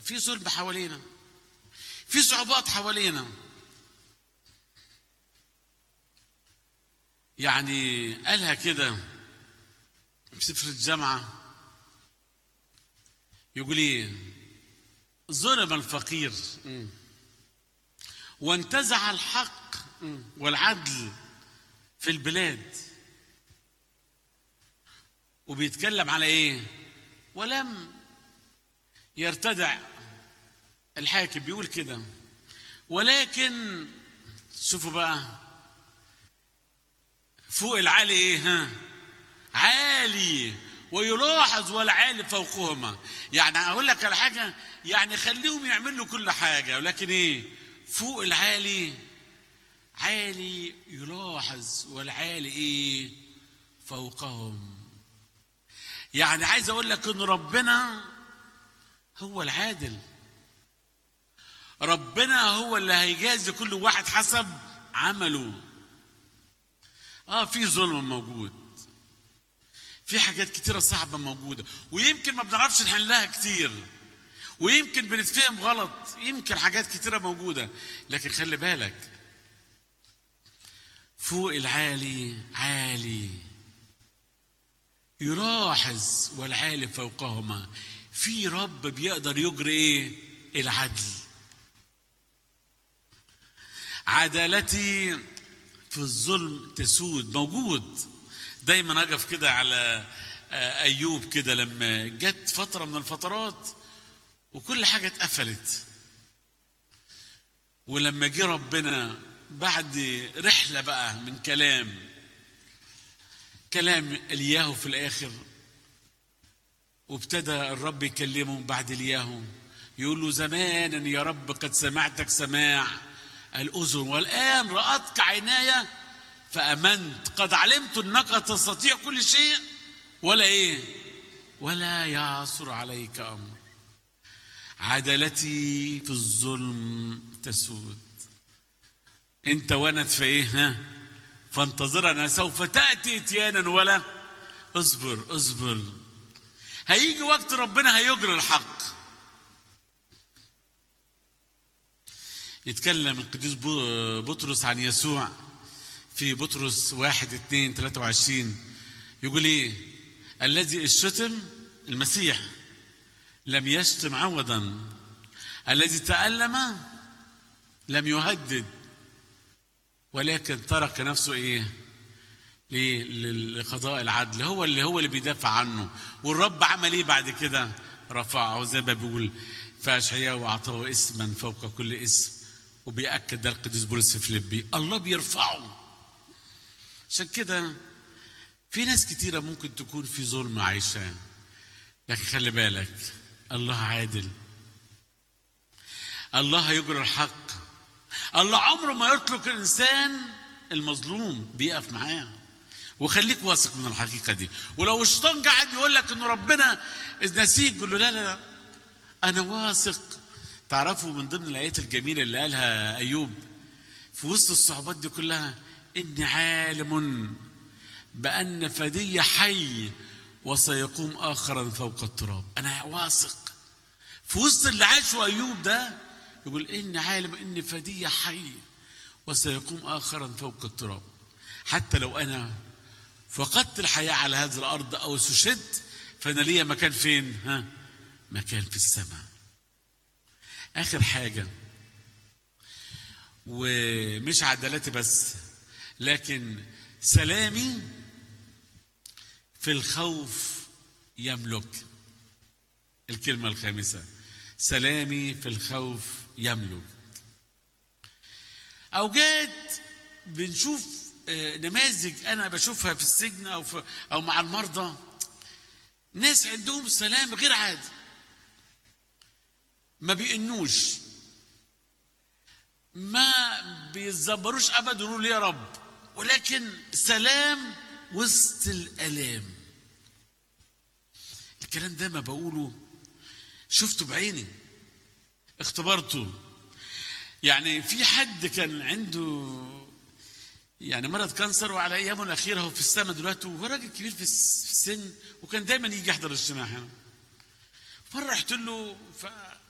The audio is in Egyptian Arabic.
في ظلم حوالينا في صعوبات حوالينا يعني قالها كده في سفر الجامعة يقول ايه ظلم الفقير وانتزع الحق والعدل في البلاد وبيتكلم على ايه ولم يرتدع الحاكم بيقول كده ولكن شوفوا بقى فوق العالي ايه ها عالي ويلاحظ والعالي فوقهما يعني اقول لك على حاجه يعني خليهم يعملوا كل حاجه ولكن ايه فوق العالي عالي يلاحظ والعالي ايه فوقهم يعني عايز اقول لك ان ربنا هو العادل ربنا هو اللي هيجازي كل واحد حسب عمله اه في ظلم موجود في حاجات كتيرة صعبة موجودة ويمكن ما بنعرفش نحلها كتير ويمكن بنتفهم غلط يمكن حاجات كتيرة موجودة لكن خلي بالك فوق العالي عالي يلاحظ والعالي فوقهما في رب بيقدر يجري ايه العدل عدالتي في الظلم تسود موجود دايما اقف كده على ايوب كده لما جت فتره من الفترات وكل حاجه اتقفلت ولما جه ربنا بعد رحله بقى من كلام كلام الياهو في الاخر وابتدى الرب يكلمه بعد الياهو يقول له زمانا يا رب قد سمعتك سماع الأذن والآن رأتك عيناي فأمنت قد علمت أنك تستطيع كل شيء ولا إيه ولا يعثر عليك أمر عدالتي في الظلم تسود انت وانا في ايه ها فانتظرنا سوف تاتي اتيانا ولا اصبر اصبر هيجي وقت ربنا هيجري الحق يتكلم القديس بطرس عن يسوع في بطرس واحد اتنين تلاتة وعشرين يقول ايه الذي الشتم المسيح لم يشتم عوضا الذي تألم لم يهدد ولكن ترك نفسه ايه ليه لقضاء العدل هو اللي هو اللي بيدافع عنه والرب عمل ايه بعد كده رفعه زي ما بيقول فاشعياء واعطاه اسما فوق كل اسم وبيأكد ده القديس بولس في فيليبي الله بيرفعه عشان كده في ناس كتيرة ممكن تكون في ظلم عايشة لكن خلي بالك الله عادل الله هيجري الحق الله عمره ما يترك الإنسان المظلوم بيقف معاه وخليك واثق من الحقيقة دي ولو الشيطان قاعد يقول لك إن ربنا نسيك قول له لا لا لا أنا واثق تعرفوا من ضمن الآيات الجميلة اللي قالها أيوب في وسط الصعوبات دي كلها إني عالم بأن فدي حي وسيقوم آخرا فوق التراب أنا واثق في وسط اللي عاشه أيوب ده يقول إني عالم إن فدي حي وسيقوم آخرا فوق التراب حتى لو أنا فقدت الحياة على هذه الأرض أو سشدت فأنا ليا مكان فين ها مكان في السماء آخر حاجة ومش عدالتي بس لكن سلامي في الخوف يملك الكلمة الخامسة سلامي في الخوف يملك أوجات بنشوف نماذج أنا بشوفها في السجن أو في أو مع المرضى ناس عندهم سلام غير عادي ما بيئنوش ما بيتزبروش ابدا يقولوا يا رب ولكن سلام وسط الالام الكلام ده ما بقوله شفته بعيني اختبرته يعني في حد كان عنده يعني مرض كانسر وعلى ايامه الاخيره هو في السماء دلوقتي وهو راجل كبير في السن وكان دايما يجي يحضر الاجتماع هنا مره رحت له